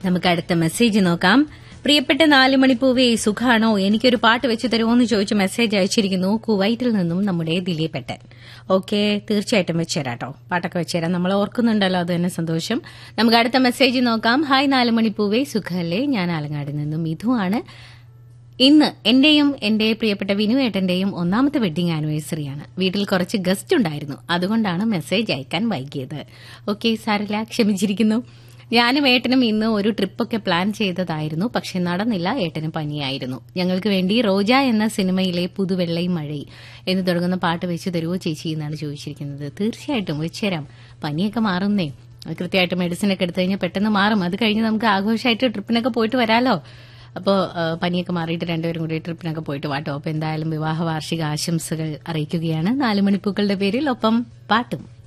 നമുക്ക് അടുത്ത മെസ്സേജ് നോക്കാം പ്രിയപ്പെട്ട നാല് മണിപ്പൂവേ സുഖാണോ എനിക്കൊരു പാട്ട് വെച്ച് തരുമോ എന്ന് ചോദിച്ച് മെസ്സേജ് അയച്ചിരിക്കുന്നു കുവൈറ്റിൽ നിന്നും നമ്മുടെ ദിലീപേട്ടൻ ഓക്കെ തീർച്ചയായിട്ടും വെച്ചുതരാട്ടോ പാട്ടൊക്കെ വെച്ചുതരാം നമ്മൾ ഓർക്കുന്നുണ്ടല്ലോ അത് തന്നെ സന്തോഷം നമുക്ക് അടുത്ത മെസ്സേജ് നോക്കാം ഹായ് നാല് മണിപ്പൂവേ സുഖല്ലേ ഞാൻ ആലങ്ങാട് നിന്നും ഇതുമാണ് ഇന്ന് എന്റെയും എന്റെ പ്രിയപ്പെട്ട വിനുവേട്ടന്റെയും ഒന്നാമത്തെ വെഡിങ് ആനിവേഴ്സറിയാണ് വീട്ടിൽ കുറച്ച് ഗസ്റ്റ് ഉണ്ടായിരുന്നു അതുകൊണ്ടാണ് മെസ്സേജ് അയക്കാൻ വൈകിയത് ഓക്കെ സാറില്ല ക്ഷമിച്ചിരിക്കുന്നു ഞാനും ഏട്ടനും ഇന്ന് ഒരു ട്രിപ്പൊക്കെ പ്ലാൻ ചെയ്തതായിരുന്നു പക്ഷെ നടന്നില്ല ഏട്ടന് പനിയായിരുന്നു ഞങ്ങൾക്ക് വേണ്ടി റോജ എന്ന സിനിമയിലെ പുതുവെള്ളൈ മഴൈ എന്ന് തുടങ്ങുന്ന പാട്ട് വെച്ച് തരുമോ ചേച്ചി എന്നാണ് ചോദിച്ചിരിക്കുന്നത് തീർച്ചയായിട്ടും വെച്ചുതരാം പനിയൊക്കെ മാറുന്നേ അത് കൃത്യമായിട്ട് മെഡിസിൻ ഒക്കെ എടുത്തു കഴിഞ്ഞാൽ പെട്ടെന്ന് മാറും അത് കഴിഞ്ഞ് നമുക്ക് ആഘോഷമായിട്ട് ട്രിപ്പിനൊക്കെ പോയിട്ട് വരാലോ അപ്പോൾ പനിയൊക്കെ മാറിയിട്ട് രണ്ടുപേരും കൂടി ട്രിപ്പിനൊക്കെ പോയിട്ട് വാട്ടോ അപ്പോൾ എന്തായാലും വിവാഹ വാർഷിക ആശംസകൾ അറിയിക്കുകയാണ് നാല് മണിപ്പൂക്കളുടെ പേരിൽ ഒപ്പം പാട്ടും